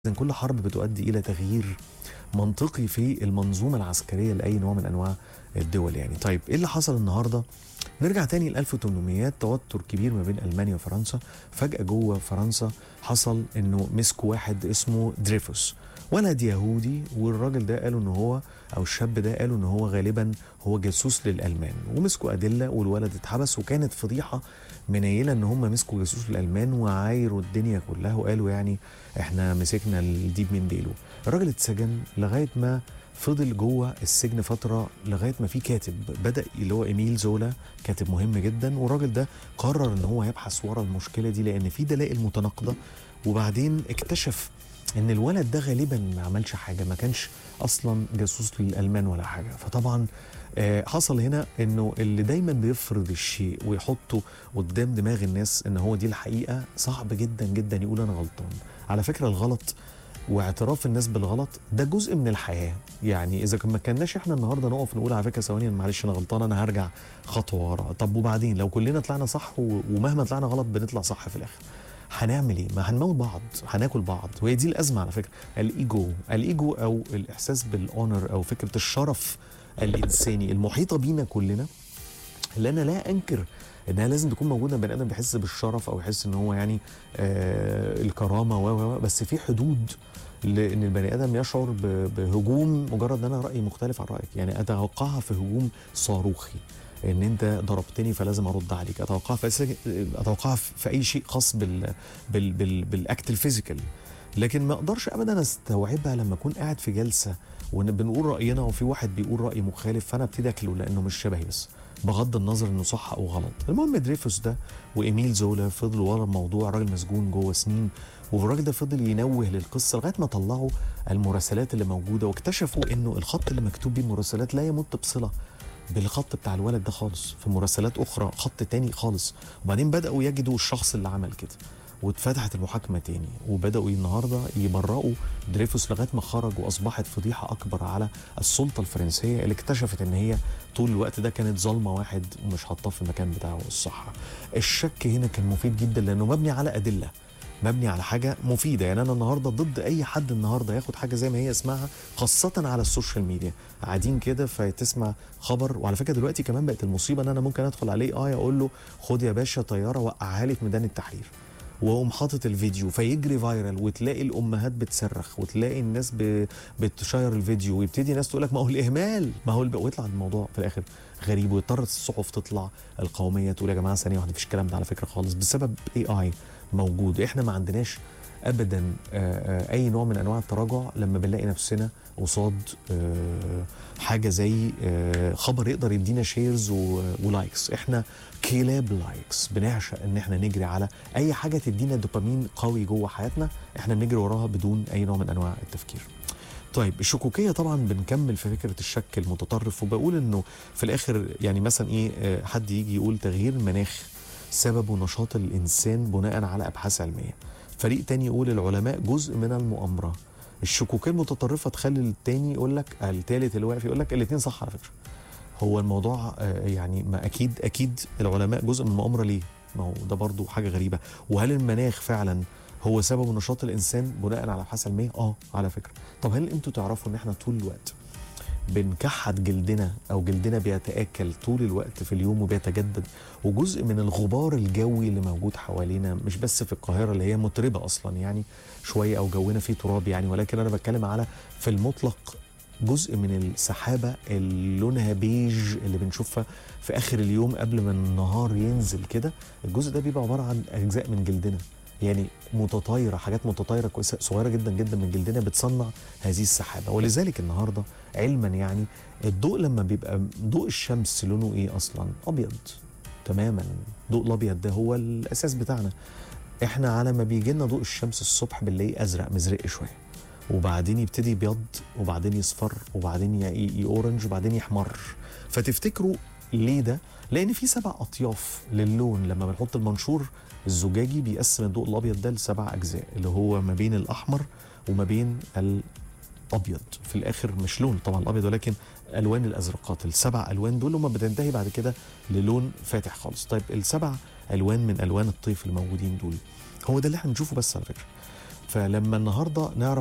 إذن كل حرب بتؤدي إلى تغيير منطقي في المنظومة العسكرية لأي نوع من أنواع الدول يعني طيب إيه اللي حصل النهاردة نرجع تاني ل 1800 توتر كبير ما بين ألمانيا وفرنسا فجأة جوه فرنسا حصل إنه مسكوا واحد اسمه دريفوس ولد يهودي والراجل ده قالوا ان هو او الشاب ده قالوا ان هو غالبا هو جاسوس للالمان ومسكوا ادله والولد اتحبس وكانت فضيحه منيله ان هم مسكوا جاسوس للالمان وعايروا الدنيا كلها وقالوا يعني احنا مسكنا الديب من ديله الراجل اتسجن لغايه ما فضل جوه السجن فتره لغايه ما في كاتب بدا اللي هو ايميل زولا كاتب مهم جدا والراجل ده قرر ان هو يبحث ورا المشكله دي لان في دلائل متناقضه وبعدين اكتشف ان الولد ده غالبا ما عملش حاجه ما كانش اصلا جاسوس للالمان ولا حاجه فطبعا آه، حصل هنا انه اللي دايما بيفرض الشيء ويحطه قدام دماغ الناس ان هو دي الحقيقه صعب جدا جدا يقول انا غلطان على فكره الغلط واعتراف الناس بالغلط ده جزء من الحياه يعني اذا ما كناش احنا النهارده نقف نقول على فكره ثواني معلش انا غلطان انا هرجع خطوه ورا طب وبعدين لو كلنا طلعنا صح و- ومهما طلعنا غلط بنطلع صح في الاخر هنعمل ايه؟ ما هنموت بعض، هناكل بعض، وهي دي الازمه على فكره، الايجو، الايجو او الاحساس بالاونر او فكره الشرف الانساني المحيطه بينا كلنا اللي انا لا انكر انها لازم تكون موجوده بني ادم بيحس بالشرف او يحس ان هو يعني آه الكرامه و و و، بس في حدود لان البني ادم يشعر ب- بهجوم مجرد ان انا رايي مختلف عن رايك يعني اتوقعها في هجوم صاروخي ان انت ضربتني فلازم ارد عليك اتوقعها في اتوقعها في اي شيء خاص بال بال بال بالاكت الفيزيكال لكن ما اقدرش ابدا استوعبها لما اكون قاعد في جلسه وبنقول راينا وفي واحد بيقول راي مخالف فانا ابتدي اكله لانه مش شبهي بس بغض النظر انه صح او غلط المهم دريفوس ده وايميل زولا فضلوا ورا الموضوع راجل مسجون جوه سنين والراجل ده فضل ينوه للقصه لغايه ما طلعوا المراسلات اللي موجوده واكتشفوا انه الخط اللي مكتوب بيه المراسلات لا يمت بصله بالخط بتاع الولد ده خالص في مراسلات اخرى خط تاني خالص وبعدين بداوا يجدوا الشخص اللي عمل كده واتفتحت المحاكمه تاني وبداوا النهارده يبرئوا دريفوس لغايه ما خرج واصبحت فضيحه اكبر على السلطه الفرنسيه اللي اكتشفت ان هي طول الوقت ده كانت ظالمه واحد ومش حاطاه في المكان بتاعه الصح الشك هنا كان مفيد جدا لانه مبني على ادله مبني على حاجه مفيده يعني انا النهارده ضد اي حد النهارده ياخد حاجه زي ما هي اسمها خاصه على السوشيال ميديا قاعدين كده فتسمع خبر وعلى فكره دلوقتي كمان بقت المصيبه ان انا ممكن ادخل عليه اه اقول له خد يا باشا طياره وقعها لي في ميدان التحرير واقوم حاطط الفيديو فيجري فايرال وتلاقي الامهات بتصرخ وتلاقي الناس ب... بتشير الفيديو ويبتدي ناس تقول لك ما هو الاهمال ما هو الب... ويطلع الموضوع في الاخر غريب ويضطر الصحف تطلع القوميه تقول يا جماعه ثانيه واحده مفيش الكلام ده على فكره خالص بسبب اي اي موجود احنا ما عندناش ابدا آه، آه، اي نوع من انواع التراجع لما بنلاقي نفسنا قصاد آه، حاجه زي آه، خبر يقدر يدينا شيرز و- ولايكس احنا كلاب لايكس بنعشق ان احنا نجري على اي حاجه تدينا دوبامين قوي جوه حياتنا احنا بنجري وراها بدون اي نوع من انواع التفكير طيب الشكوكيه طبعا بنكمل في فكره الشك المتطرف وبقول انه في الاخر يعني مثلا ايه آه، حد يجي يقول تغيير المناخ سببه نشاط الانسان بناء على ابحاث علميه فريق تاني يقول العلماء جزء من المؤامره الشكوكيه المتطرفه تخلي التاني يقول لك التالت اللي واقف يقول لك الاثنين صح على فكره هو الموضوع آه، يعني ما اكيد اكيد العلماء جزء من المؤامره ليه ما هو ده برضو حاجه غريبه وهل المناخ فعلا هو سبب نشاط الانسان بناء على ابحاث علميه اه على فكره طب هل انتوا تعرفوا ان احنا طول الوقت بنكحت جلدنا او جلدنا بيتاكل طول الوقت في اليوم وبيتجدد وجزء من الغبار الجوي اللي موجود حوالينا مش بس في القاهره اللي هي متربه اصلا يعني شويه او جونا فيه تراب يعني ولكن انا بتكلم على في المطلق جزء من السحابه اللي لونها بيج اللي بنشوفها في اخر اليوم قبل ما النهار ينزل كده الجزء ده بيبقى عباره عن اجزاء من جلدنا يعني متطايره حاجات متطايره كويسه صغيره جدا جدا من جلدنا بتصنع هذه السحابه ولذلك النهارده علما يعني الضوء لما بيبقى ضوء الشمس لونه ايه اصلا ابيض تماما الضوء الابيض ده هو الاساس بتاعنا احنا على ما بيجي لنا ضوء الشمس الصبح بنلاقيه ازرق مزرق شويه وبعدين يبتدي يبيض وبعدين يصفر وبعدين ي- يورنج وبعدين يحمر فتفتكروا ليه ده؟ لان في سبع اطياف للون لما بنحط المنشور الزجاجي بيقسم الضوء الابيض ده لسبع اجزاء اللي هو ما بين الاحمر وما بين الابيض في الاخر مش لون طبعا الابيض ولكن الوان الازرقات السبع الوان دول هم بتنتهي بعد كده للون فاتح خالص طيب السبع الوان من الوان الطيف الموجودين دول هو ده اللي احنا بنشوفه بس على فكره فلما النهارده نعرف